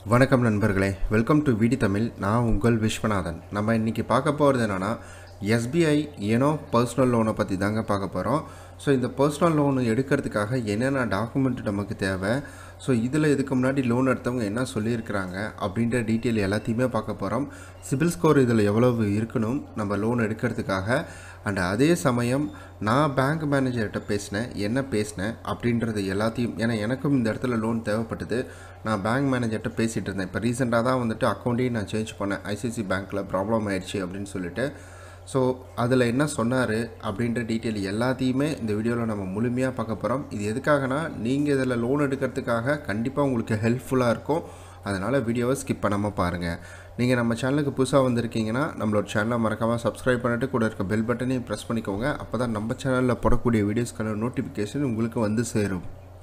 வணக்கம் நண்பர்களே welcome to விடி தமிழ் நான் உங்கள் விஸ்வநாதன் நம்ம இன்றைக்கி பார்க்க போகிறது என்னென்னா எஸ்பிஐ ஏனோ பர்சனல் லோனை பற்றி தாங்க பார்க்க போகிறோம் ஸோ இந்த பர்சனல் லோன் எடுக்கிறதுக்காக என்னென்ன டாக்குமெண்ட் நமக்கு தேவை ஸோ இதில் இதுக்கு முன்னாடி லோன் எடுத்தவங்க என்ன சொல்லியிருக்கிறாங்க அப்படின்ற டீட்டெயில் எல்லாத்தையுமே பார்க்க போகிறோம் சிபில் ஸ்கோர் இதில் எவ்வளவு இருக்கணும் நம்ம லோன் எடுக்கிறதுக்காக அண்ட் அதே சமயம் நான் பேங்க் மேனேஜர்கிட்ட பேசினேன் என்ன பேசினேன் அப்படின்றது எல்லாத்தையும் ஏன்னா எனக்கும் இந்த இடத்துல லோன் தேவைப்பட்டது நான் பேங்க் மேனேஜர்கிட்ட பேசிகிட்டு இருந்தேன் இப்போ ரீசெண்டாக தான் வந்துட்டு அக்கௌண்ட்டையும் நான் சேஞ்ச் பண்ணேன் ஐசிசி பேங்க்கில் ப்ராப்ளம் ஆயிடுச்சு அப்படின்னு சொல்லிட்டு ஸோ அதில் என்ன சொன்னார் அப்படின்ற டீட்டெயில் எல்லாத்தையுமே இந்த வீடியோவில் நம்ம முழுமையாக பார்க்க போகிறோம் இது எதுக்காகனா நீங்கள் இதில் லோன் எடுக்கிறதுக்காக கண்டிப்பாக உங்களுக்கு ஹெல்ப்ஃபுல்லாக இருக்கும் அதனால் வீடியோவை ஸ்கிப் பண்ணாமல் பாருங்கள் நீங்கள் நம்ம சேனலுக்கு புதுசாக வந்திருக்கீங்கன்னா நம்மளோட சேனலை மறக்காமல் சப்ஸ்கிரைப் பண்ணிட்டு கூட இருக்க பெல் பட்டனையும் ப்ரெஸ் பண்ணிக்கோங்க அப்போ தான் நம்ம சேனலில் போடக்கூடிய வீடியோஸ்க்கான நோட்டிஃபிகேஷன் உங்களுக்கு வந்து சேரும்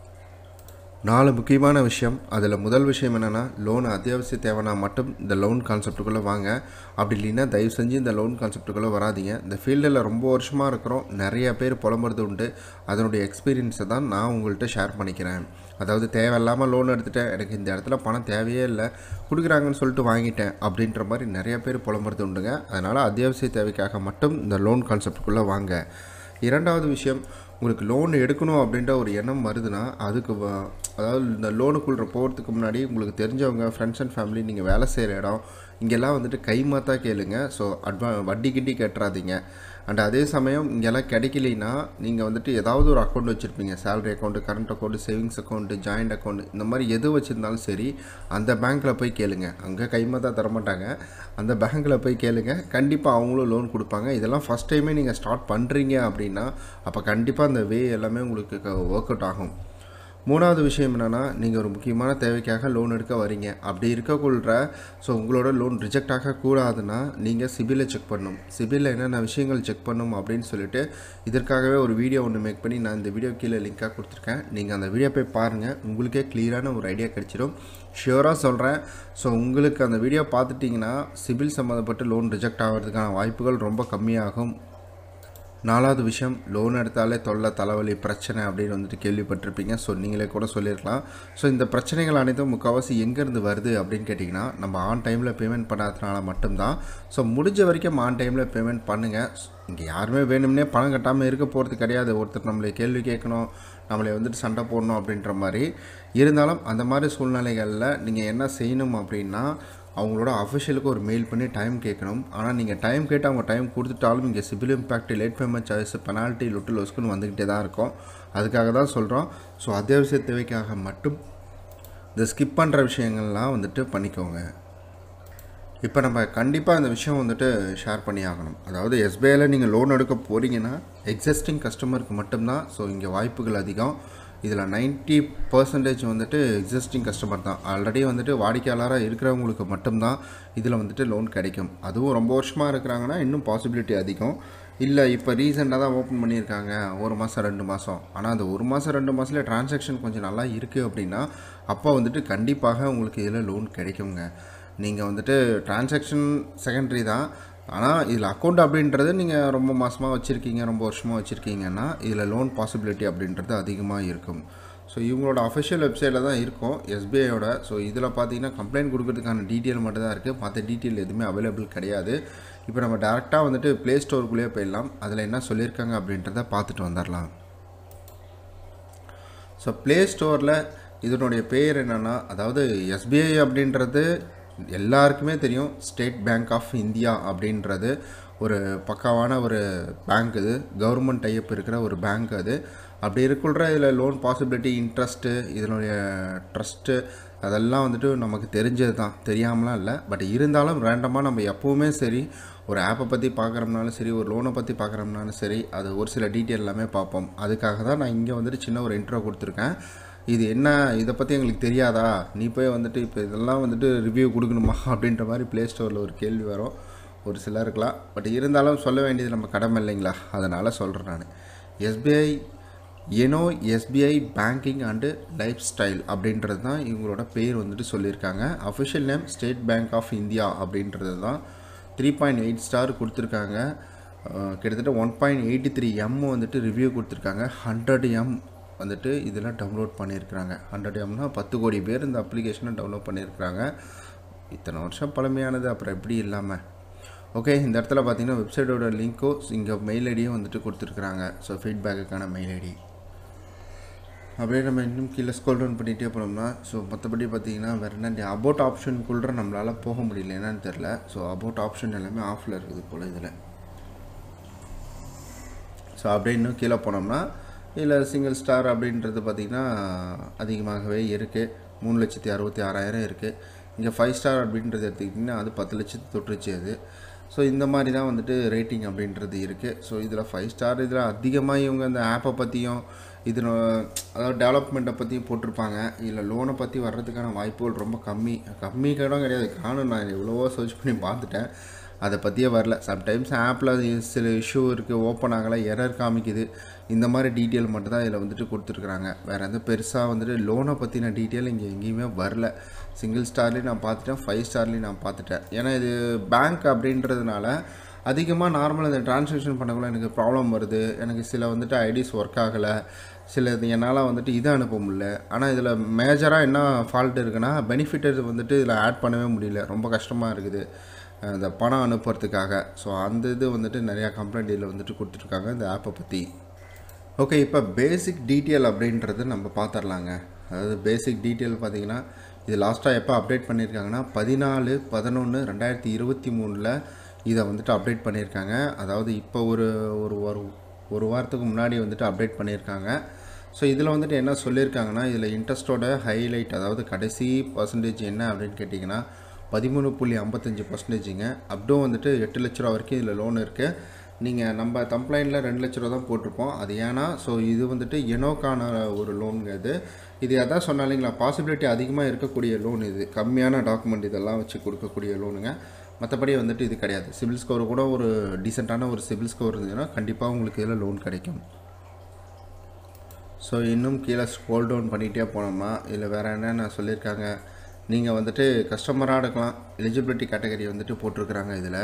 நாலு முக்கியமான விஷயம் அதில் முதல் விஷயம் என்னென்னா லோன் அத்தியாவசிய தேவைன்னா மட்டும் இந்த லோன் கான்செப்ட்டுக்குள்ளே வாங்க அப்படி இல்லைன்னா தயவு செஞ்சு இந்த லோன் கான்செப்ட்டுக்குள்ளே வராதீங்க இந்த ஃபீல்டில் ரொம்ப வருஷமாக இருக்கிறோம் நிறைய பேர் புலம்புறது உண்டு அதனுடைய எக்ஸ்பீரியன்ஸை தான் நான் உங்கள்கிட்ட ஷேர் பண்ணிக்கிறேன் அதாவது தேவையில்லாமல் லோன் எடுத்துட்டேன் எனக்கு இந்த இடத்துல பணம் தேவையே இல்லை கொடுக்குறாங்கன்னு சொல்லிட்டு வாங்கிட்டேன் அப்படின்ற மாதிரி நிறைய பேர் புலம்புறது உண்டுங்க அதனால் அத்தியாவசிய தேவைக்காக மட்டும் இந்த லோன் கான்செப்ட்டுக்குள்ளே வாங்க இரண்டாவது விஷயம் உங்களுக்கு லோன் எடுக்கணும் அப்படின்ற ஒரு எண்ணம் வருதுன்னா அதுக்கு வ- அதாவது இந்த லோனுக்குள்ள போகிறதுக்கு முன்னாடி உங்களுக்கு தெரிஞ்சவங்க ஃப்ரெண்ட்ஸ் அண்ட் ஃபேமிலி நீங்கள் வேலை செய்கிற இடம் இங்கெல்லாம் வந்துட்டு கைமாத்தா கேளுங்க ஸோ அட்வா வட்டி கிட்டி கட்டுறாதீங்க அண்ட் அதே சமயம் இங்கெல்லாம் கிடைக்கலைன்னா நீங்கள் வந்துட்டு ஏதாவது ஒரு அக்கௌண்ட் வச்சுருப்பீங்க salary account current account savings account joint account இந்த மாதிரி எது வச்சுருந்தாலும் சரி அந்த பேங்க்கில் போய் கேளுங்க அங்கே கைமாத்தா தரமாட்டாங்க அந்த பேங்க்கில் போய் கேளுங்க கண்டிப்பாக அவங்களும் லோன் கொடுப்பாங்க இதெல்லாம் ஃபஸ்ட் டைமே நீங்கள் ஸ்டார்ட் பண்ணுறீங்க அப்படின்னா அப்போ கண்டிப்பாக அந்த வே எல்லாமே உங்களுக்கு ஒர்க் அவுட் ஆகும் மூணாவது விஷயம் என்னென்னா நீங்கள் ஒரு முக்கியமான தேவைக்காக லோன் எடுக்க வரீங்க அப்படி இருக்கக்குள்ள ஸோ உங்களோட லோன் ரிஜெக்ட் ஆகக்கூடாதுன்னா நீங்கள் சிபிலை செக் பண்ணணும் சிபிலில் என்னென்ன விஷயங்கள் செக் பண்ணணும் அப்படின்னு சொல்லிட்டு இதற்காகவே ஒரு வீடியோ ஒன்று மேக் பண்ணி நான் இந்த வீடியோ கீழே லிங்காக கொடுத்துருக்கேன் நீங்கள் அந்த வீடியோ போய் பாருங்கள் உங்களுக்கே கிளியரான ஒரு ஐடியா கிடைச்சிடும் ஷியோராக சொல்கிறேன் ஸோ உங்களுக்கு அந்த வீடியோ பார்த்துட்டிங்கன்னா சிபில் சம்மந்தப்பட்ட லோன் ரிஜெக்ட் ஆகிறதுக்கான வாய்ப்புகள் ரொம்ப கம்மியாகும் நாலாவது விஷயம் லோன் எடுத்தாலே தொல்லை தலைவலி பிரச்சனை அப்படின்னு வந்துட்டு கேள்விப்பட்டிருப்பீங்க ஸோ நீங்களே கூட சொல்லியிருக்கலாம் ஸோ இந்த பிரச்சனைகள் அனைத்தும் முக்கால்வாசி எங்கேருந்து வருது அப்படின்னு கேட்டிங்கன்னா நம்ம ஆன் டைமில் பேமெண்ட் பண்ணாததுனால மட்டும்தான் ஸோ முடிஞ்ச வரைக்கும் ஆன் டைமில் பேமெண்ட் பண்ணுங்கள் இங்கே யாருமே வேணும்னே பணம் கட்டாமல் இருக்க போகிறது கிடையாது ஒருத்தர் நம்மளை கேள்வி கேட்கணும் நம்மளை வந்துட்டு சண்டை போடணும் அப்படின்ற மாதிரி இருந்தாலும் அந்த மாதிரி சூழ்நிலைகளில் நீங்கள் என்ன செய்யணும் அப்படின்னா அவங்களோட அஃபிஷியலுக்கு ஒரு மெயில் பண்ணி டைம் கேட்கணும் ஆனால் நீங்கள் டைம் கேட்டு அவங்க டைம் கொடுத்துட்டாலும் இங்கே CIBIL impact late payment charges penalty லொட்டு லொஸ்க்குன்னு வந்துக்கிட்டே தான் இருக்கும் அதுக்காக தான் சொல்கிறோம் ஸோ அத்தியாவசிய தேவைக்காக மட்டும் இந்த ஸ்கிப் பண்ணுற விஷயங்கள்லாம் வந்துட்டு பண்ணிக்கோங்க இப்போ நம்ம கண்டிப்பாக இந்த விஷயம் வந்துட்டு ஷேர் பண்ணி ஆகணும் அதாவது எஸ்பிஐயில் நீங்கள் லோன் எடுக்க போகிறீங்கன்னா எக்ஸிஸ்டிங் கஸ்டமருக்கு மட்டும்தான் ஸோ இங்கே வாய்ப்புகள் அதிகம் இதில் 90% பர்சன்டேஜ் வந்துட்டு எக்ஸிஸ்டிங் கஸ்டமர் தான் ஆல்ரெடி வந்துட்டு வாடிக்கையாளராக இருக்கிறவங்களுக்கு மட்டும்தான் இதில் வந்துட்டு லோன் கிடைக்கும் அதுவும் ரொம்ப வருஷமாக இருக்கிறாங்கன்னா இன்னும் பாசிபிலிட்டி அதிகம் இல்லை இப்போ ரீசெண்டாக தான் ஓப்பன் பண்ணியிருக்காங்க ஒரு மாதம் ரெண்டு மாதம் ஆனால் அந்த ஒரு மாதம் ரெண்டு மாதத்துல டிரான்சாக்ஷன் கொஞ்சம் நல்லா இருக்குது அப்படின்னா அப்போ வந்துட்டு கண்டிப்பாக உங்களுக்கு இதில் லோன் கிடைக்குங்க நீங்கள் வந்துட்டு டிரான்சாக்ஷன் செகண்டரி தான் ஆனால் இதில் அக்கௌண்ட் அப்படின்றது நீங்கள் ரொம்ப மாதமாக வச்சுருக்கீங்க ரொம்ப வருஷமாக வச்சுருக்கீங்கன்னா இதில் லோன் பாசிபிலிட்டி அப்படின்றது அதிகமாக இருக்கும் ஸோ இவங்களோட அஃபிஷியல் வெப்சைட்டில் தான் இருக்கும் எஸ்பிஐயோட ஸோ இதில் பார்த்தீங்கன்னா கம்ப்ளைண்ட் கொடுக்கறதுக்கான டீட்டெயில் மட்டும் தான் இருக்குது மற்ற டீட்டெயில் எதுவுமே அவைலபிள் கிடையாது இப்போ நம்ம டேரெக்டாக வந்துட்டு ப்ளே ஸ்டோருக்குள்ளேயே போயிடலாம் அதில் என்ன சொல்லியிருக்காங்க அப்படின்றத பார்த்துட்டு வந்துடலாம் ஸோ ப்ளே ஸ்டோரில் இதனுடைய பேர் என்னென்னா அதாவது எஸ்பிஐ அப்படின்றது எல்லாருக்குமே தெரியும் ஸ்டேட் பேங்க் ஆஃப் இந்தியா அப்படின்றது ஒரு பக்காவான ஒரு பேங்க் இது கவர்மெண்ட் டைப் இருக்கிற ஒரு பேங்க் அது அப்படி இருக்குள்ள இதில் லோன் பாசிபிலிட்டி இன்ட்ரெஸ்ட்டு இதனுடைய ட்ரஸ்ட்டு அதெல்லாம் வந்துட்டு நமக்கு தெரிஞ்சது தான் தெரியாமலாம் இல்லை பட் இருந்தாலும் ரேண்டமாக நம்ம எப்போவுமே சரி ஒரு ஆப்பை பற்றி பார்க்குறோம்னாலும் சரி ஒரு லோனை பற்றி பார்க்குறோம்னாலும் சரி அது ஒரு சில டீட்டெயில் எல்லாமே பார்ப்போம் அதுக்காக தான் நான் இங்கே வந்துட்டு சின்ன ஒரு இன்ட்ரோ கொடுத்துருக்கேன் இது என்ன இதை பற்றி எங்களுக்கு தெரியாதா நீ போய் வந்துட்டு இப்போ இதெல்லாம் வந்துட்டு ரிவ்யூ கொடுக்கணுமா அப்படின்ற மாதிரி ப்ளே ஸ்டோரில் ஒரு கேள்வி வரும் ஒரு சிலருக்கலாம் பட் இருந்தாலும் சொல்ல வேண்டியது நம்ம கடமை இல்லைங்களா அதனால் சொல்கிறேன் நான் SBI YONO SBI banking and lifestyle அப்படின்றது தான் இவங்களோட பேர் வந்துட்டு சொல்லியிருக்காங்க official name State Bank of India அப்படின்றது தான் த்ரீ பாயிண்ட் எயிட் ஸ்டார் கொடுத்துருக்காங்க அஹ் கிட்டத்தட்ட one point eighty three M வந்துட்டு ரிவ்யூ கொடுத்துருக்காங்க ஹண்ட்ரட் எம் வந்துட்டு இதில் டவுன்லோட் பண்ணியிருக்கிறாங்க ஹண்ட்ரட் எம்னா பத்து கோடி பேர் இந்த அப்ளிகேஷனை டவுன்லோட் பண்ணியிருக்கிறாங்க இத்தனை வருஷம் பழமையானது அப்புறம் எப்படி இல்லாமல் ஓகே இந்த இடத்துல பார்த்தீங்கன்னா வெப்சைட்டோட லிங்க்கோ இங்கே மெயில் ஐடியும் வந்துட்டு கொடுத்துருக்குறாங்க ஸோ ஃபீட்பேக்குக்கான மெயில் ஐடி அப்படியே நம்ம இன்னும் கீழே ஸ்க்ரோல் டவுன் பண்ணிகிட்டே போனோம்னா ஸோ மற்றபடி பார்த்தீங்கன்னா வேறு என்ன அபவுட் ஆப்ஷனுக்குள்ள நம்மளால் போக முடியல என்னன்னு தெரில ஸோ அபவுட் ஆப்ஷன் எல்லாமே ஆஃபில் இருக்குது போல் இதில் ஸோ அப்படியே இன்னும் கீழே போனோம்னா இதில் சிங்கிள் ஸ்டார் அப்படின்றது பார்த்திங்கன்னா அதிகமாகவே இருக்குது மூணு லட்சத்தி அறுபத்தி ஆறாயிரம் இருக்குது இங்கே ஃபைவ் ஸ்டார் அப்படின்றது எடுத்துக்கிட்டிங்கன்னா அது பத்து லட்சத்து தொட்டுருச்சு அது ஸோ இந்த மாதிரி தான் வந்துட்டு ரேட்டிங் அப்படின்றது இருக்குது ஸோ இதில் ஃபைவ் ஸ்டார் இதில் அதிகமாக இவங்க இந்த ஆப்பை பற்றியும் இது அதாவது டெவலப்மெண்ட்டை பற்றியும் போட்டிருப்பாங்க இதில் லோனை பற்றி வர்றதுக்கான வாய்ப்புகள் ரொம்ப கம்மி கம்மி கூட கிடையாது காணும் நான் எவ்வளவோ சர்ச் பண்ணி பார்த்துட்டேன் அதை பற்றியே வரல சம்டைம்ஸ் ஆப்பில் சில இஷ்யூ இருக்குது ஓப்பன் ஆகலை எரர் காமிக்குது இந்த மாதிரி டீட்டெயில் மட்டும் தான் இதில் வந்துட்டு கொடுத்துருக்குறாங்க வேறு எந்த பெருசாக வந்துட்டு லோனை பற்றின டீட்டெயில் இங்கே எங்கேயுமே வரல சிங்கிள் ஸ்டார்லேயும் நான் பார்த்துட்டேன் ஃபைவ் ஸ்டார்லேயும் நான் பார்த்துட்டேன் ஏன்னா இது பேங்க் அப்படின்றதுனால அதிகமாக நார்மல் இந்த டிரான்சாக்ஷன் பண்ணக்குள்ள எனக்கு ப்ராப்ளம் வருது எனக்கு சில வந்துட்டு ஐடிஸ் ஒர்க் ஆகலை சில இது என்னால் வந்துட்டு இதை அனுப்ப முடியல ஆனால் இதில் மேஜராக என்ன ஃபால்ட் இருக்குன்னா பெனிஃபிட்டர் வந்துட்டு இதில் ஆட் பண்ணவே முடியல ரொம்ப கஷ்டமாக இருக்குது இந்த பணம் அனுப்புறதுக்காக ஸோ அந்த இது வந்துட்டு நிறையா கம்ப்ளைண்ட் இதில் வந்துட்டு கொடுத்துருக்காங்க இந்த ஆப்பை பற்றி ஓகே இப்போ பேசிக் டீட்டெயில் அப்படின்றது நம்ம பார்த்துடலாங்க அதாவது பேசிக் டீட்டெயில் பார்த்தீங்கன்னா இது லாஸ்ட்டாக எப்போ அப்டேட் பண்ணியிருக்காங்கன்னா பதினாலு பதினொன்று ரெண்டாயிரத்தி இருபத்தி மூணில் இதை வந்துட்டு அப்டேட் பண்ணியிருக்காங்க அதாவது இப்போ ஒரு ஒரு ஒரு ஒரு வாரத்துக்கு முன்னாடி வந்துட்டு அப்டேட் பண்ணியிருக்காங்க ஸோ இதில் வந்துட்டு என்ன சொல்லியிருக்காங்கன்னா இதில் இன்ட்ரெஸ்ட்டோட ஹைலைட் அதாவது கடைசி பர்சன்டேஜ் என்ன அப்படின்னு கேட்டிங்கன்னா பதிமூணு புள்ளி ஐம்பத்தஞ்சு பர்சன்டேஜுங்க அப்டும் வந்துட்டு எட்டு லட்ச ரூபா வரைக்கும் இதில் லோன் இருக்குது நீங்கள் நம்ம கம்ப்ளைண்டில் ரெண்டு லட்ச ரூபா தான் போட்டிருப்போம் அது ஏன்னா ஸோ இது வந்துட்டு எனோக்கான ஒரு லோனுங்க இது இது அதான் சொன்னாலிங்களா பாசிபிலிட்டி அதிகமாக இருக்கக்கூடிய லோன் இது கம்மியான டாக்குமெண்ட் இதெல்லாம் வச்சு கொடுக்கக்கூடிய லோனுங்க மற்றபடி வந்துட்டு இது கிடையாது சிபில் ஸ்கோர் கூட ஒரு டீசெண்டான ஒரு சிபில் ஸ்கோர் இருந்ததுன்னா கண்டிப்பாக உங்களுக்கு இதில் லோன் கிடைக்கும் ஸோ இன்னும் கீழே ஸ்க்ரோல் டவுன் பண்ணிகிட்டே போனோம்னா இதில் வேறு என்னென்ன சொல்லியிருக்காங்க நீங்கள் வந்துட்டு கஸ்டமராக எடுக்கலாம் எலிஜிபிலிட்டி கேட்டகரி வந்துட்டு போட்டிருக்கிறாங்க இதில்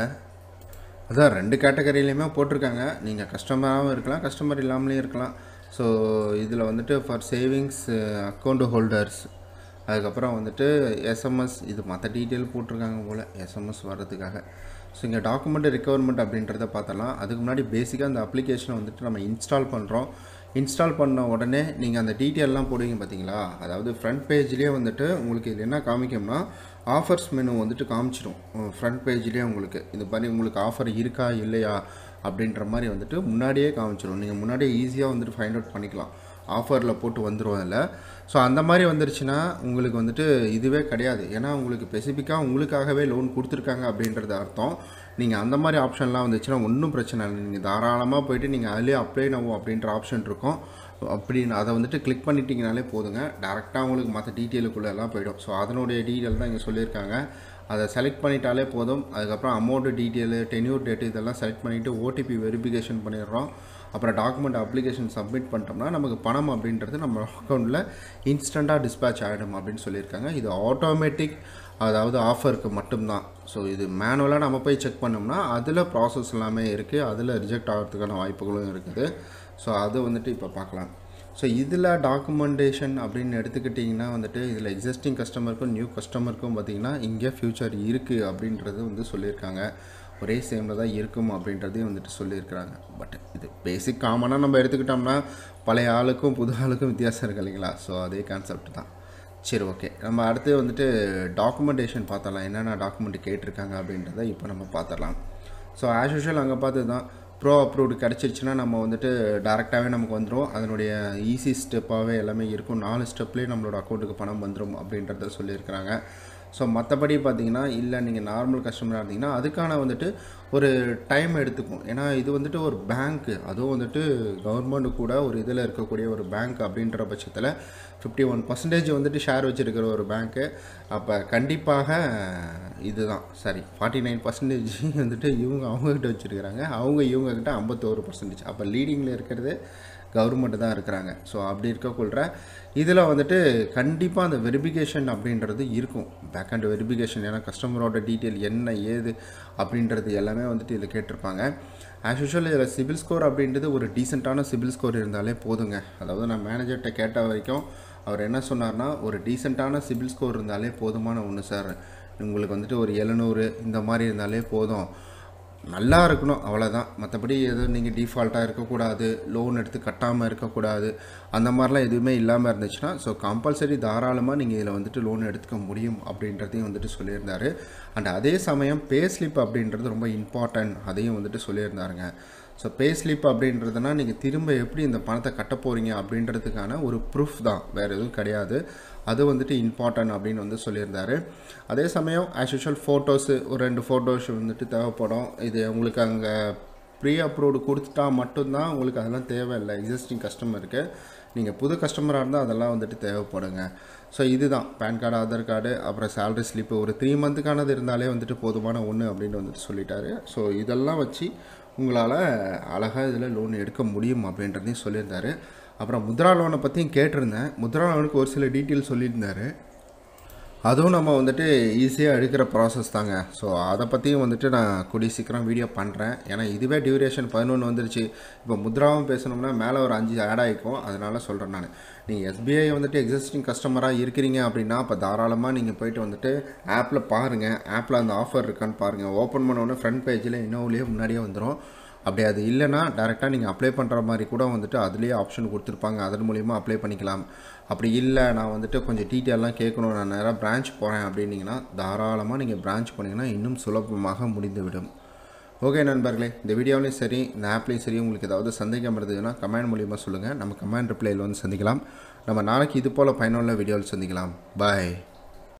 அதான் ரெண்டு கேட்டகரியிலையுமே போட்டிருக்காங்க நீங்கள் கஸ்டமராகவும் இருக்கலாம் கஸ்டமர் இல்லாமலேயும் இருக்கலாம் ஸோ இதில் வந்துட்டு ஃபார் சேவிங்ஸ் அக்கௌண்ட் ஹோல்டர்ஸ் அதுக்கப்புறம் வந்துட்டு எஸ்எம்எஸ் இது மற்ற டீட்டெயில் போட்டிருக்காங்க போல் எஸ்எம்எஸ் வர்றதுக்காக ஸோ இங்கே டாக்குமெண்ட் ரெக்குவயர்மெண்ட் அப்படின்றத பார்த்தலாம் அதுக்கு முன்னாடி பேசிக்காக அந்த அப்ளிகேஷனை வந்துட்டு நம்ம இன்ஸ்டால் பண்ணுறோம் இன்ஸ்டால் பண்ண உடனே நீங்கள் அந்த டீட்டெயிலெலாம் போடுவீங்க பார்த்தீங்களா அதாவது ஃப்ரண்ட் பேஜ்லேயே வந்துட்டு உங்களுக்கு இது என்ன காமிக்கும்னா ஆஃபர்ஸ் மெனு வந்துட்டு காமிச்சிடும் ஃப்ரண்ட் பேஜ்லேயே உங்களுக்கு இது மாதிரி உங்களுக்கு ஆஃபர் இருக்கா இல்லையா அப்படின்ற மாதிரி வந்துட்டு முன்னாடியே காமிச்சிடும் நீங்கள் முன்னாடியே ஈஸியாக வந்துட்டு ஃபைண்ட் அவுட் பண்ணிக்கலாம் ஆஃபரில் போட்டு வந்துடும் அதில் ஸோ அந்த மாதிரி வந்துருச்சுன்னா உங்களுக்கு வந்துட்டு இதுவே கிடையாது ஏன்னா உங்களுக்கு ஸ்பெசிஃபிக்காக உங்களுக்காகவே லோன் கொடுத்துருக்காங்க அப்படின்றது அர்த்தம் நீங்கள் அந்த மாதிரி ஆப்ஷன்லாம் வந்துச்சுன்னா ஒன்றும் பிரச்சனை இல்லை நீங்கள் தாராளமாக போயிட்டு நீங்கள் அதிலே அப்ளை நவோ அப்படின்ற ஆப்ஷன் இருக்கும் அப்படின்னு அதை வந்துட்டு கிளிக் பண்ணிட்டீங்கனாலே போதுங்க டேரெக்டாக உங்களுக்கு மற்ற டீட்டெயிலுக்குள்ளே எல்லாம் போயிடும் ஸோ அதனுடைய டீட்டெயில் தான் இங்கே சொல்லியிருக்காங்க அதை செலக்ட் பண்ணிட்டாலே போதும் அதுக்கப்புறம் அமௌண்ட்டு டீட்டெயிலு டென்யூர் டேட்டு இதெல்லாம் செலக்ட் பண்ணிவிட்டு ஓடிபி வெரிஃபிகேஷன் பண்ணிடுறோம் அப்புறம் டாக்குமெண்ட் அப்ளிகேஷன் சப்மிட் பண்ணிட்டோம்னா நமக்கு பணம் அப்படின்றது நம்ம அக்கௌண்ட்டில் இன்ஸ்டண்ட்டாக டிஸ்பேச் ஆகிடும் அப்படின்னு சொல்லியிருக்காங்க இது ஆட்டோமேட்டிக் அதாவது ஆஃபருக்கு மட்டும்தான் ஸோ இது மேனுவலாக நம்ம போய் செக் பண்ணோம்னா அதில் ப்ராசஸ் எல்லாமே இருக்குது அதில் ரிஜெக்ட் ஆகிறதுக்கான வாய்ப்புகளும் இருக்குது ஸோ அது வந்துட்டு இப்போ பார்க்கலாம் ஸோ இதில் டாக்குமெண்டேஷன் அப்படின்னு எடுத்துக்கிட்டிங்கன்னா வந்துட்டு இதில் எக்ஸிஸ்டிங் கஸ்டமருக்கும் நியூ கஸ்டமருக்கும் பார்த்திங்கன்னா இங்கே ஃப்யூச்சர் இருக்குது அப்படின்றது வந்து சொல்லியிருக்காங்க ஒரே சேமில் தான் இருக்கும் அப்படின்றதையும் வந்துட்டு சொல்லியிருக்கிறாங்க பட் இது பேசிக் காமனாக நம்ம எடுத்துக்கிட்டோம்னா பழைய ஆளுக்கும் புது ஆளுக்கும் வித்தியாசம் இருக்கு இல்லைங்களா ஸோ அதே கான்செப்ட் தான் சரி ஓகே நம்ம அடுத்து வந்துட்டு டாக்குமெண்டேஷன் பார்த்தலாம் என்னென்ன டாக்குமெண்ட் கேட்டிருக்காங்க அப்படின்றத இப்போ நம்ம பார்த்துடலாம் ஸோ ஆஸ் யூஷுவல் அங்கே பார்த்து தான் ப்ரோ அப்ரூவ்டு கிடச்சிருச்சுன்னா நம்ம வந்துட்டு டேரெக்டாகவே நமக்கு வந்துடும் அதனுடைய ஈஸி ஸ்டெப்பாகவே எல்லாமே இருக்கும் நாலு ஸ்டெப்லேயே நம்மளோட அக்கௌண்ட்டுக்கு பணம் வந்துடும் அப்படின்றத சொல்லியிருக்கிறாங்க ஸோ மற்றபடி பார்த்தீங்கன்னா இல்லை நீங்கள் நார்மல் கஸ்டமராக இருந்தீங்கன்னா அதுக்கான வந்துட்டு ஒரு டைம் எடுத்துக்கும் ஏன்னா இது வந்துட்டு ஒரு பேங்க்கு அதுவும் வந்துட்டு கவர்மெண்ட் கூட ஒரு இதில் இருக்கக்கூடிய ஒரு பேங்க் அப்படின்ற பட்சத்தில் ஃபிஃப்டி ஒன் பர்சன்டேஜ் வந்துட்டு ஷேர் வச்சுருக்கிற ஒரு பேங்க்கு அப்போ கண்டிப்பாக இதுதான் சாரி ஃபார்ட்டி நைன் பர்சன்டேஜ் வந்துட்டு இவங்க அவங்கக்கிட்ட வச்சுருக்கிறாங்க அவங்க இவங்கக்கிட்ட ஐம்பத்தோரு பர்சன்டேஜ் அப்போ லீடிங்கில் இருக்கிறது கவர்மெண்ட் தான் இருக்கிறாங்க ஸோ அப்படி இருக்கக்குள்ள இதில் வந்துட்டு கண்டிப்பாக அந்த வெரிஃபிகேஷன் அப்படின்றது இருக்கும் பேக் அண்ட் வெரிஃபிகேஷன் ஏன்னா கஸ்டமரோட டீட்டெயில் என்ன ஏது அப்படின்றது எல்லாமே வந்துட்டு இதில் கேட்டிருப்பாங்க ஆஸ் யூஷுவல் இதில் சிபில் ஸ்கோர் அப்படின்றது ஒரு டீசெண்டான சிபில் ஸ்கோர் இருந்தாலே போதுங்க அதாவது நான் மேனேஜர்கிட்ட கேட்ட வரைக்கும் அவர் என்ன சொன்னார்னா ஒரு டீசெண்டான சிபில் ஸ்கோர் இருந்தாலே போதுமான ஒன்று சார் உங்களுக்கு வந்துட்டு ஒரு எழுநூறு இந்த மாதிரி இருந்தாலே போதும் நல்லா இருக்கணும் அவ்வளோதான் மற்றபடி எதுவும் நீங்கள் டிஃபால்ட்டாக இருக்கக்கூடாது லோன் எடுத்து கட்டாமல் இருக்கக்கூடாது அந்த மாதிரிலாம் எதுவுமே இல்லாமல் இருந்துச்சுன்னா ஸோ கம்பல்சரி தாராளமாக நீங்கள் இதில் வந்துட்டு லோன் எடுத்துக்க முடியும் அப்படின்றதையும் வந்துட்டு சொல்லியிருந்தாரு அண்ட் அதே சமயம் பே ஸ்லிப் அப்படின்றது ரொம்ப இம்பார்ட்டன்ட் அதையும் வந்துட்டு சொல்லியிருந்தாருங்க ஸோ பே ஸ்லிப் அப்படின்றதுனா நீங்கள் திரும்ப எப்படி இந்த பணத்தை கட்ட போகிறீங்க அப்படின்றதுக்கான ஒரு ப்ரூஃப் தான் வேறு எதுவும் கிடையாது அது வந்துட்டு இம்பார்ட்டன்ட் அப்படின்னு வந்து சொல்லியிருந்தாரு அதே சமயம் ஆஸ் யூஷுவல் ஃபோட்டோஸு ஒரு ரெண்டு ஃபோட்டோஸ் வந்துட்டு தேவைப்படும் இது உங்களுக்கு அங்கே ப்ரீ அப்ரூவ்டு கொடுத்துட்டா மட்டும்தான் உங்களுக்கு அதெல்லாம் தேவையில்லை எக்ஸிஸ்டிங் கஸ்டமருக்கு நீங்கள் புது கஸ்டமராக இருந்தால் அதெல்லாம் வந்துட்டு தேவைப்படுங்க ஸோ இதுதான் பேன் கார்டு ஆதார் கார்டு அப்புறம் சேலரி ஸ்லிப்பு ஒரு த்ரீ மந்த்துக்கானது இருந்தாலே வந்துட்டு போதுமான ஒன்று அப்படின்னு வந்துட்டு சொல்லிட்டாரு ஸோ இதெல்லாம் வச்சு உங்களால் அழகாக இதில் லோன் எடுக்க முடியும் அப்படின்றதையும் சொல்லியிருந்தாரு அப்புறம் முத்ரா லோனை பற்றியும் கேட்டிருந்தேன் முத்ரா லோனுக்கு ஒரு சில டீட்டெயில் சொல்லியிருந்தாரு அதுவும் நம்ம வந்துட்டு ஈஸியாக எடுக்கிற ப்ராசஸ் தாங்க ஸோ அதை பற்றியும் வந்துட்டு நான் கூடிய சீக்கிரம் வீடியோ பண்ணுறேன் ஏன்னா இதுவே டியூரேஷன் பதினொன்று வந்துருச்சு இப்போ முத்ராவும் பேசணும்னா மேலே ஒரு அஞ்சு ஆட் ஆகிக்கும் அதனால் சொல்கிறேன் நான் நீங்கள் எஸ்பிஐ வந்துட்டு எக்ஸிஸ்டிங் கஸ்டமராக இருக்கிறீங்க அப்படின்னா இப்போ தாராளமாக நீங்கள் போயிட்டு வந்துட்டு ஆப்பில் பாருங்கள் ஆப்பில் அந்த ஆஃபர் இருக்கான்னு பாருங்கள் ஓப்பன் பண்ணோடனே ஃப்ரண்ட் பேஜில் இன்னோவிலேயே முன்னாடியே வந்துடும் அப்படி அது இல்லைன்னா டேரெக்டாக நீங்கள் அப்ளை பண்ணுற மாதிரி கூட வந்துட்டு அதுலேயே ஆப்ஷன் கொடுத்துருப்பாங்க அதன் மூலிமா அப்ளை பண்ணிக்கலாம் அப்படி இல்லை நான் வந்துட்டு கொஞ்சம் டீட்டெயிலாம் கேட்கணும் நான் நேராக பிரான்ச் போகிறேன் அப்படின்னீங்கன்னா தாராளமாக நீங்கள் பிரான்ச் பண்ணிங்கன்னா இன்னும் சுலபமாக முடிந்துவிடும் ஓகே நண்பர்களே இந்த வீடியோலையும் சரி இந்த ஆப்லேயும் சரி உங்களுக்கு ஏதாவது சந்தேகம் இருந்ததுன்னா கமெண்ட் மூலிமா சொல்லுங்கள் நம்ம கமெண்ட் ரிப்ளையில் வந்து சந்திக்கலாம் நம்ம நாளைக்கு இது போல் பயனுள்ள வீடியோவில் சந்திக்கலாம் பாய்